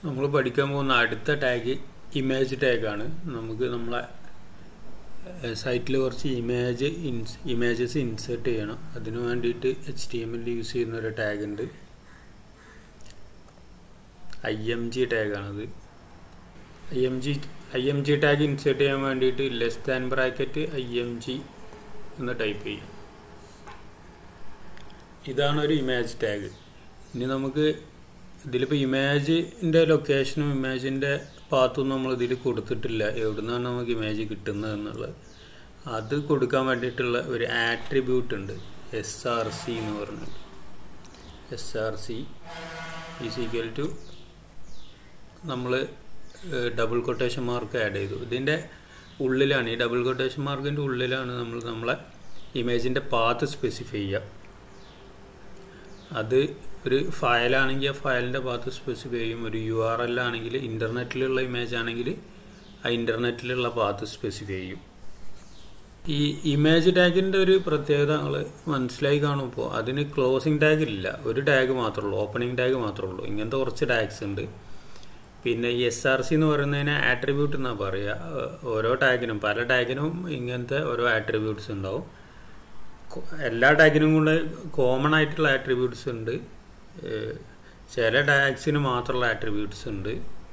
നമ്മൾ പഠിക്കാൻ പോകുന്ന അടുത്ത ടാഗ് ഇമേജ് ടാഗാണ് നമുക്ക് നമ്മളെ സൈറ്റിൽ കുറച്ച് ഇമേജ് ഇൻസ് ഇമേജസ് ഇൻസേർട്ട് ചെയ്യണം അതിനു വേണ്ടിയിട്ട് എച്ച് ടി എമ്മിൽ യൂസ് ചെയ്യുന്ന ഒരു ടാഗ് ഉണ്ട് ഐ എം ജി ടാഗാണത് I M G I M G tag insert ചെയ്യാൻ വേണ്ടിയിട്ട് less than bracket I M G എന്ന് ടൈപ്പ് ചെയ്യാം ഇതാണ് ഒരു ഇമേജ് ടാഗ് ഇനി നമുക്ക് ഇതിലിപ്പോൾ ഇമേജിൻ്റെ ലൊക്കേഷനും ഇമേജിൻ്റെ പാത്തും നമ്മൾ ഇതിൽ കൊടുത്തിട്ടില്ല എവിടുന്നാണ് നമുക്ക് ഇമേജ് കിട്ടുന്നത് എന്നുള്ളത് അത് കൊടുക്കാൻ വേണ്ടിയിട്ടുള്ള ഒരു ആട്രിബ്യൂട്ട് ഉണ്ട് എസ് ആർ സി എന്ന് പറഞ്ഞിട്ട് S R C is equal to നമ്മൾ ഡബിൾ കൊട്ടേഷൻ മാർക്ക് ആഡ് ചെയ്തു ഇതിൻ്റെ ഉള്ളിലാണ് ഈ ഡബിൾ കൊട്ടേഷൻ മാർക്കിൻ്റെ ഉള്ളിലാണ് നമ്മൾ നമ്മളെ ഇമേജിൻ്റെ പാത്ത് സ്പെസിഫൈ ചെയ്യുക അത് ഒരു ഫയലാണെങ്കിൽ ആ ഫയലിൻ്റെ ഭാഗത്ത് സ്പെസിഫൈ ചെയ്യും ഒരു യു ആർ എൽ ആണെങ്കിൽ ഇൻ്റർനെറ്റിലുള്ള ഇമേജ് ആണെങ്കിൽ ആ ഇൻ്റർനെറ്റിലുള്ള പാത്ത് സ്പെസിഫൈ ചെയ്യും ഈ ഇമേജ് ടാഗിൻ്റെ ഒരു പ്രത്യേകത നമ്മൾ മനസ്സിലായി കാണുമ്പോൾ അതിന് ക്ലോസിങ് ടാഗ് ഇല്ല ഒരു ടാഗ് മാത്രമേ ഉള്ളൂ ഓപ്പണിംഗ് ടാഗ് മാത്രമേ ഉള്ളൂ ഇങ്ങനത്തെ കുറച്ച് ടാഗ്സ് ഉണ്ട് പിന്നെ ഈ എസ് ആർ സി എന്ന് പറയുന്നതിന് ആട്രിബ്യൂട്ട് എന്നാണ് പറയുക ഓരോ ടാഗിനും പല ടാഗിനും ഇങ്ങനത്തെ ഓരോ ആട്രിബ്യൂട്ട്സ് ഉണ്ടാവും എല്ലാ ടാഗിനും കൂടെ കോമൺ ആയിട്ടുള്ള ആട്രിബ്യൂട്ട്സ് ഉണ്ട് ചില ടാഗ്സിന് മാത്രമുള്ള ആട്രിബ്യൂട്ട്സ് ഉണ്ട്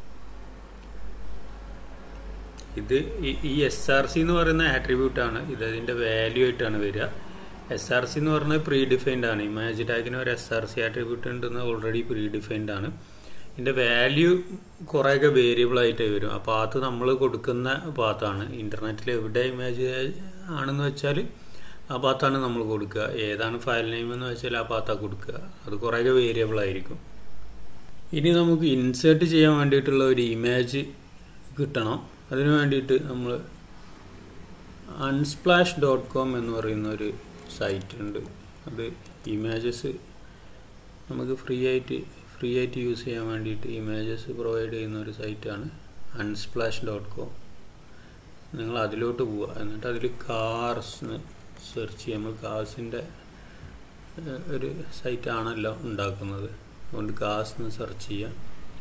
ഇത് ഈ എസ് ആർ സി എന്ന് പറയുന്ന ആട്രിബ്യൂട്ട് ആണ് ഇത് അതിൻ്റെ വാല്യൂ ആയിട്ടാണ് വരിക എസ് ആർ സി എന്ന് പറഞ്ഞാൽ പ്രീ ഡിഫൈൻഡ് ആണ് ഇമേജ് ടാഗിന് ഒരു എസ് ആർ സി ആട്രിബ്യൂട്ട് ഉണ്ടെന്ന് ഓൾറെഡി പ്രീ ഡിഫൈൻഡ് ആണ് ഇതിൻ്റെ വാല്യൂ കുറേയൊക്കെ വേരിയബിൾ ആയിട്ട് വരും ആ പാത്ത് നമ്മൾ കൊടുക്കുന്ന പാത്താണ് ഇൻ്റർനെറ്റിൽ എവിടെ ഇമേജ് ആണെന്ന് വെച്ചാൽ ആ പാത്താണ് നമ്മൾ കൊടുക്കുക ഏതാണ് ഫയൽ നെയിം എന്ന് വെച്ചാൽ ആ പാത്താണ് കൊടുക്കുക അത് കുറേയൊക്കെ വേരിയബിൾ ആയിരിക്കും ഇനി നമുക്ക് ഇൻസേർട്ട് ചെയ്യാൻ വേണ്ടിയിട്ടുള്ള ഒരു ഇമേജ് കിട്ടണം അതിനു വേണ്ടിയിട്ട് നമ്മൾ അൺസ്പ്ലാഷ് ഡോട്ട് കോം എന്ന് പറയുന്ന ഒരു സൈറ്റ് ഉണ്ട് അത് ഇമേജസ് നമുക്ക് ഫ്രീ ആയിട്ട് ഫ്രീ ആയിട്ട് യൂസ് ചെയ്യാൻ വേണ്ടിയിട്ട് ഇമേജസ് പ്രൊവൈഡ് ചെയ്യുന്ന ഒരു സൈറ്റാണ് അൺസ്പ്ലാഷ് ഡോട്ട് കോം നിങ്ങൾ അതിലോട്ട് പോവുക എന്നിട്ട് അതിൽ കാർസ് സെർച്ച് ചെയ്യുക നമ്മൾ കാസിൻ്റെ ഒരു സൈറ്റാണല്ലോ ഉണ്ടാക്കുന്നത് അതുകൊണ്ട് കാസ് എന്ന് സെർച്ച് ചെയ്യുക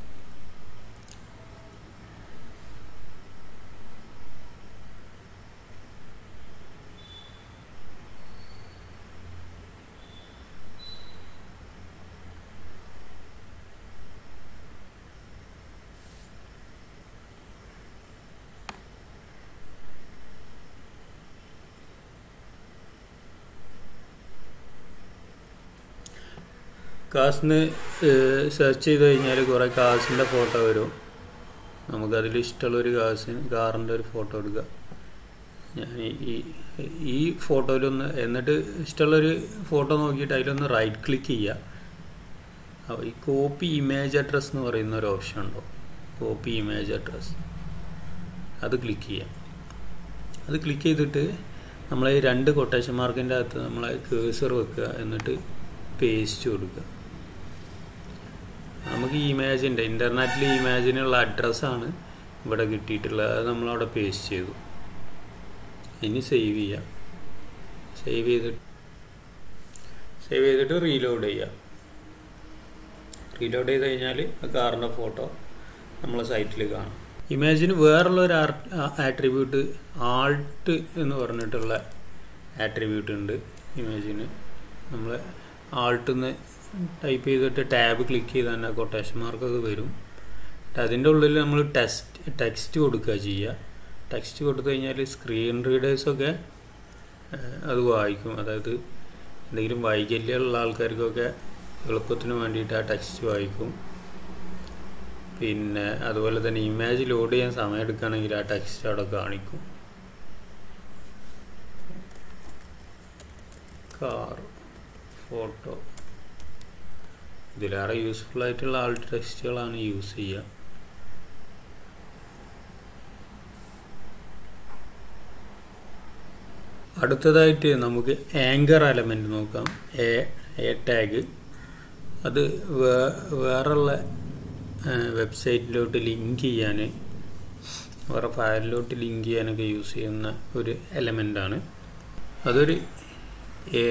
കാസിന് സെർച്ച് ചെയ്ത് കഴിഞ്ഞാൽ കുറേ കാസിൻ്റെ ഫോട്ടോ വരും നമുക്കതിൽ ഇഷ്ടമുള്ളൊരു കാസിന് കാറിൻ്റെ ഒരു ഫോട്ടോ എടുക്കുക ഞാൻ ഈ ഈ ഫോട്ടോയിലൊന്ന് എന്നിട്ട് ഇഷ്ടമുള്ളൊരു ഫോട്ടോ നോക്കിയിട്ട് അതിലൊന്ന് റൈറ്റ് ക്ലിക്ക് ചെയ്യുക അപ്പോൾ ഈ കോപ്പി ഇമേജ് അഡ്രസ്സ് എന്ന് പറയുന്ന ഒരു ഓപ്ഷൻ ഉണ്ടോ കോപ്പി ഇമേജ് അഡ്രസ്സ് അത് ക്ലിക്ക് ചെയ്യാം അത് ക്ലിക്ക് ചെയ്തിട്ട് നമ്മൾ ഈ രണ്ട് കൊട്ടേഷൻ മാർക്കിൻ്റെ അകത്ത് നമ്മളെ കേസർ വെക്കുക എന്നിട്ട് പേസ്റ്റ് കൊടുക്കുക നമുക്ക് ഈ ഇമേജിൻ്റെ ഇൻ്റർനെറ്റിൽ ഈ ഇമേജിനുള്ള അഡ്രസ്സാണ് ഇവിടെ കിട്ടിയിട്ടുള്ളത് അത് നമ്മളവിടെ പേസ്റ്റ് ചെയ്തു ഇനി സേവ് ചെയ്യാം സേവ് ചെയ്തിട്ട് സേവ് ചെയ്തിട്ട് റീലോഡ് ചെയ്യാം റീലോഡ് ചെയ്ത് കഴിഞ്ഞാൽ ആ കാറിൻ്റെ ഫോട്ടോ നമ്മളെ സൈറ്റിൽ കാണാം ഇമേജിന് വേറുള്ള ഒരു ആട്രിബ്യൂട്ട് ആൾട്ട് എന്ന് പറഞ്ഞിട്ടുള്ള ആട്രിബ്യൂട്ട് ഉണ്ട് ഇമേജിന് നമ്മൾ ആൾട്ടിന്ന് ടൈപ്പ് ചെയ്തിട്ട് ടാബ് ക്ലിക്ക് ചെയ്ത് തന്നെ കൊട്ടേഷൻ മാർക്കൊക്കെ വരും അതിൻ്റെ ഉള്ളിൽ നമ്മൾ ടെക്സ്റ്റ് ടെക്സ്റ്റ് കൊടുക്കുക ചെയ്യുക ടെക്സ്റ്റ് കൊടുത്തു കഴിഞ്ഞാൽ സ്ക്രീൻ റീഡേഴ്സൊക്കെ അത് വായിക്കും അതായത് എന്തെങ്കിലും വൈകല്യമുള്ള ആൾക്കാർക്കൊക്കെ എളുപ്പത്തിന് വേണ്ടിയിട്ട് ആ ടെക്സ്റ്റ് വായിക്കും പിന്നെ അതുപോലെ തന്നെ ഇമേജ് ലോഡ് ചെയ്യാൻ സമയം എടുക്കുകയാണെങ്കിൽ ആ ടെക്സ്റ്റ് അവിടെ കാണിക്കും കാർ ഫോട്ടോ ഇതിലേറെ യൂസ്ഫുൾ ആയിട്ടുള്ള ആൾട്ട് ടെക്സ്റ്റുകളാണ് യൂസ് ചെയ്യുക അടുത്തതായിട്ട് നമുക്ക് ആങ്കർ എലമെൻ്റ് നോക്കാം എ എ ടാഗ് അത് വേ വേറുള്ള വെബ്സൈറ്റിലോട്ട് ലിങ്ക് ചെയ്യാൻ വേറെ ഫയലിലോട്ട് ലിങ്ക് ചെയ്യാനൊക്കെ യൂസ് ചെയ്യുന്ന ഒരു എലമെൻ്റാണ് അതൊരു എ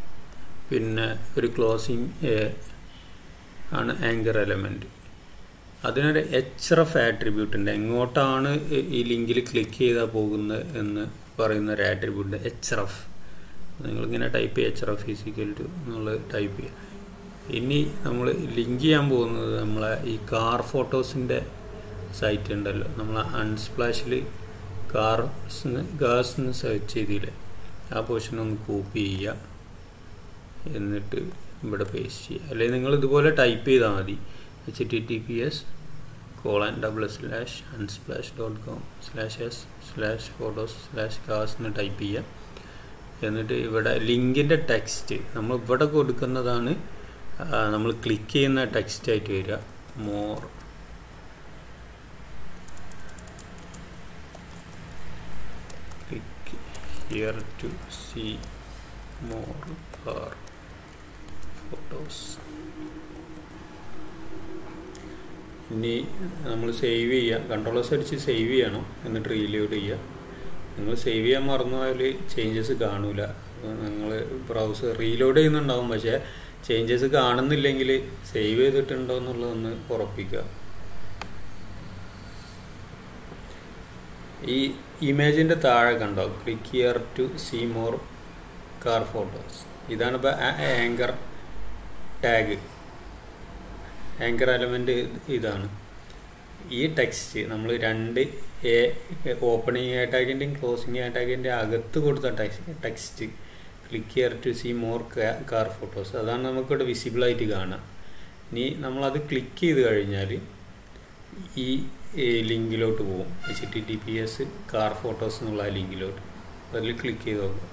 പിന്നെ ഒരു ക്ലോസിങ് എ ആണ് ആങ്കർ എലമെൻറ്റ് അതിനൊരു എച്ച് എഫ് ആട്രിബ്യൂട്ട് ഉണ്ട് എങ്ങോട്ടാണ് ഈ ലിങ്കിൽ ക്ലിക്ക് ചെയ്താൽ പോകുന്നത് എന്ന് പറയുന്ന ഒരു ആട്രിബ്യൂട്ട് എച്ച് എഫ് നിങ്ങളിങ്ങനെ ടൈപ്പ് ചെയ്യുക എച്ച് എഫ് ഫിസിക്കൽ ടു എന്നുള്ളത് ടൈപ്പ് ചെയ്യുക ഇനി നമ്മൾ ലിങ്ക് ചെയ്യാൻ പോകുന്നത് നമ്മളെ ഈ കാർ ഫോട്ടോസിൻ്റെ സൈറ്റ് ഉണ്ടല്ലോ നമ്മൾ അൺസ്പ്ലാഷിൽ കാർസ് ഗാസ് സെർച്ച് ചെയ്തില്ലേ ആ പോർഷൻ ഒന്ന് കോപ്പി ചെയ്യുക എന്നിട്ട് ഇവിടെ പേസ്റ്റ് ചെയ്യുക അല്ലെങ്കിൽ നിങ്ങൾ ഇതുപോലെ ടൈപ്പ് ചെയ്താൽ മതി H T T P S colon double slash Unsplash dot com slash S slash photos slash cars എന്ന് ടൈപ്പ് ചെയ്യുക എന്നിട്ട് ഇവിടെ ലിങ്കിൻ്റെ ടെക്സ്റ്റ് നമ്മൾ ഇവിടെ കൊടുക്കുന്നതാണ് നമ്മൾ ക്ലിക്ക് ചെയ്യുന്ന ടെക്സ്റ്റ് ആയിട്ട് വരിക more click here to see more car photos ഇനി നമ്മൾ സേവ് ചെയ്യുക കൺട്രോളേഴ്സ് അടിച്ച് സേവ് ചെയ്യണം എന്നിട്ട് റീലോഡ് ചെയ്യുക നിങ്ങൾ സേവ് ചെയ്യാൻ മറന്നു പോയാൽ ചേഞ്ചസ് കാണൂല നിങ്ങൾ ബ്രൗസർ റീലോഡ് ചെയ്യുന്നുണ്ടാവും പക്ഷേ ചേഞ്ചസ് കാണുന്നില്ലെങ്കിൽ സേവ് ചെയ്തിട്ടുണ്ടോ എന്നുള്ളതൊന്ന് ഉറപ്പിക്കുക ഈ ഇമേജിൻ്റെ താഴെ കണ്ടോ click here to see more car photos ഇതാണ് ഇപ്പോൾ ആങ്കർ ടാഗ് ആങ്കർ എലമെൻ്റ് ഇതാണ് ഈ ടെക്സ്റ്റ് നമ്മൾ രണ്ട് എ ഓപ്പണിങ് ടാഗിൻ്റെയും ക്ലോസിങ് ടാഗിൻ്റെ അകത്ത് കൊടുത്ത text text click here to see more car photos അതാണ് നമുക്കിവിടെ വിസിബിളായിട്ട് കാണുക ഇനി നമ്മളത് ക്ലിക്ക് ചെയ്ത് കഴിഞ്ഞാൽ ഈ ലിങ്കിലോട്ട് പോകും H T T P S car photos എന്നുള്ള ലിങ്കിലോട്ട് അതിൽ ക്ലിക്ക് ചെയ്ത് നോക്കുക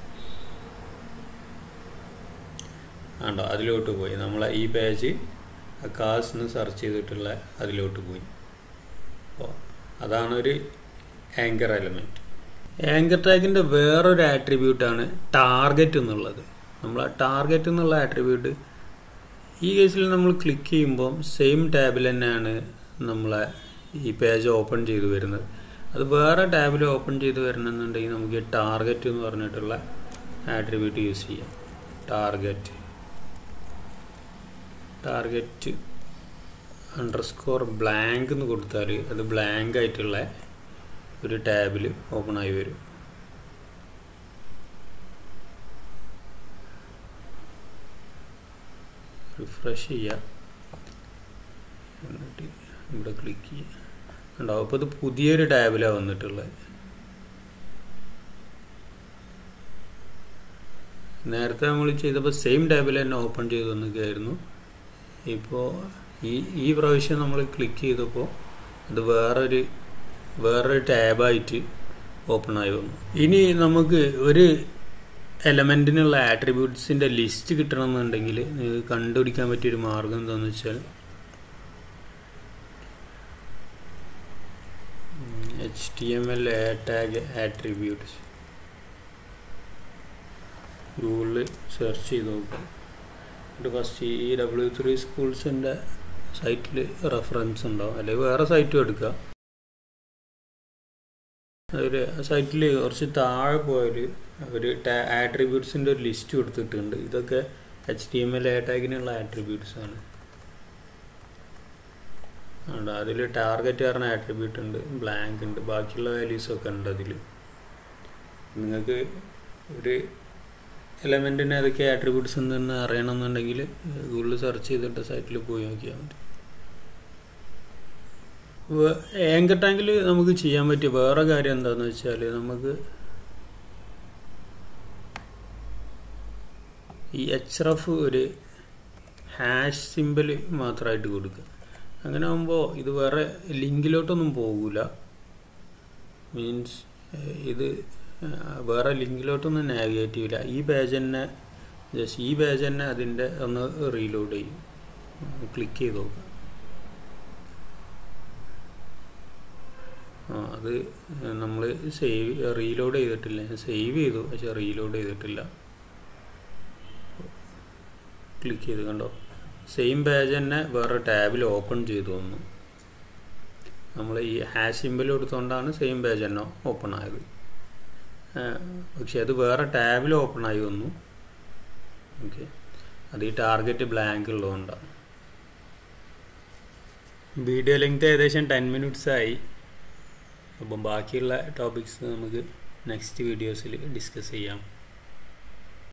ആണ്ടോ അതിലോട്ട് പോയി നമ്മളെ ഈ പേജ് കാസ് എന്ന് സെർച്ച് ചെയ്തിട്ടുള്ള അതിലോട്ട് പോയി അപ്പോൾ അതാണ് ഒരു ആങ്കർ എലമെൻറ്റ് ആങ്കർ ടാഗിൻ്റെ വേറൊരു ആട്രിബ്യൂട്ടാണ് ടാർഗറ്റ് എന്നുള്ളത് നമ്മൾ ടാർഗറ്റ് എന്നുള്ള ആട്രിബ്യൂട്ട് ഈ കേസിൽ നമ്മൾ ക്ലിക്ക് ചെയ്യുമ്പോൾ സെയിം ടാബിൽ തന്നെയാണ് നമ്മളെ ഈ പേജ് ഓപ്പൺ ചെയ്ത് വരുന്നത് അത് വേറെ ടാബിൽ ഓപ്പൺ ചെയ്ത് വരണമെന്നുണ്ടെങ്കിൽ നമുക്ക് ടാർഗറ്റ് എന്ന് പറഞ്ഞിട്ടുള്ള ആട്രിബ്യൂട്ട് യൂസ് ചെയ്യാം ടാർഗറ്റ് ടാർഗറ്റ് അണ്ടർസ്കോർ ബ്ലാങ്ക് എന്ന് കൊടുത്താൽ അത് ബ്ലാങ്ക് ആയിട്ടുള്ള ഒരു ടാബിൽ ഓപ്പൺ ആയി വരും റിഫ്രഷ് ചെയ്യുക എന്നിട്ട് ഇവിടെ ക്ലിക്ക് ചെയ്യുക ഉണ്ടാവും അപ്പോൾ ഇത് പുതിയൊരു ടാബിലാണ് വന്നിട്ടുള്ളത് നേരത്തെ നമ്മൾ ചെയ്തപ്പോൾ സെയിം ടാബിൽ തന്നെ ഓപ്പൺ ചെയ്ത് വന്നിരിക്കുകയായിരുന്നു ഇപ്പോൾ ഈ ഈ പ്രാവശ്യം നമ്മൾ ക്ലിക്ക് ചെയ്തപ്പോൾ അത് വേറൊരു വേറൊരു ടാബായിട്ട് ഓപ്പൺ ആയി വന്നു ഇനി നമുക്ക് ഒരു എലമെൻറ്റിനുള്ള ആട്രിബ്യൂട്ട്സിൻ്റെ ലിസ്റ്റ് കിട്ടണമെന്നുണ്ടെങ്കിൽ നിങ്ങൾക്ക് കണ്ടുപിടിക്കാൻ പറ്റിയൊരു മാർഗം എന്താണെന്ന് വെച്ചാൽ H T M L A tag attributes ഗൂഗിളിൽ സെർച്ച് ചെയ്ത് നോക്കുക എന്നിട്ട് ഫസ്റ്റ് ഈ ഡബ്ല്യു ത്രീ സ്കൂൾസിൻ്റെ സൈറ്റിൽ റെഫറൻസ് ഉണ്ടാവും അല്ലെങ്കിൽ വേറെ സൈറ്റും എടുക്കുക ഒരു സൈറ്റിൽ കുറച്ച് താഴെ പോയാൽ ഒരു ആട്രിബ്യൂട്ട്സിൻ്റെ ഒരു ലിസ്റ്റ് കൊടുത്തിട്ടുണ്ട് ഇതൊക്കെ H T M L A ടാഗിനുള്ള ആട്രിബ്യൂട്ട്സ് ആണ് ഉണ്ട് അതിൽ ടാർഗറ്റ് പറഞ്ഞ ആട്രിബ്യൂട്ട് ഉണ്ട് ബ്ലാങ്ക് ഉണ്ട് ബാക്കിയുള്ള വാല്യൂസൊക്കെ ഉണ്ട് അതിൽ നിങ്ങൾക്ക് ഒരു എലമെൻറ്റിന് ഏതൊക്കെ ആട്രിബ്യൂട്ട്സ് ഉണ്ടെന്ന് അറിയണമെന്നുണ്ടെങ്കിൽ ഗൂഗിളിൽ സെർച്ച് ചെയ്തിട്ട് സൈറ്റിൽ പോയി നോക്കിയാൽ മതി ഏങ്കർ ടാങ്കിൽ നമുക്ക് ചെയ്യാൻ പറ്റിയ വേറെ കാര്യം എന്താണെന്ന് വെച്ചാൽ നമുക്ക് ഈ എച്ച് റഫ് ഒരു ഹാഷ് സിമ്പിൾ മാത്രമായിട്ട് കൊടുക്കുക അങ്ങനെ ആകുമ്പോൾ ഇത് വേറെ ലിങ്കിലോട്ടൊന്നും പോകില്ല മീൻസ് ഇത് വേറെ ലിങ്കിലോട്ടൊന്നും നാവിഗേറ്റ് ചെയ്യില്ല ഈ പേജ് തന്നെ ജസ്റ്റ് ഈ പേജ് തന്നെ അതിൻ്റെ ഒന്ന് റീലോഡ് ചെയ്യും ക്ലിക്ക് ചെയ്ത് നോക്കുക ആ അത് നമ്മൾ സേവ് റീലോഡ് ചെയ്തിട്ടില്ല സേവ് ചെയ്തു പക്ഷെ റീലോഡ് ചെയ്തിട്ടില്ല ക്ലിക്ക് ചെയ്ത് കണ്ടോ സെയിം പേജ് തന്നെ വേറെ ടാബിൽ ഓപ്പൺ ചെയ്തു വന്നു നമ്മൾ ഈ ഹാഷ് സിമ്പിൾ കൊടുത്തുകൊണ്ടാണ് സെയിം പേജ് തന്നെ ഓപ്പൺ ആയത് പക്ഷെ അത് വേറെ ടാബിൽ ഓപ്പൺ ആയി വന്നു ഓക്കെ അത് ഈ ടാർഗറ്റ് ബ്ലാങ്ക് ഉള്ളതുകൊണ്ടാണ് വീഡിയോ ലെങ്ത് ഏകദേശം ടെൻ മിനിറ്റ്സ് ആയി അപ്പം ബാക്കിയുള്ള ടോപ്പിക്സ് നമുക്ക് നെക്സ്റ്റ് വീഡിയോസിൽ ഡിസ്കസ് ചെയ്യാം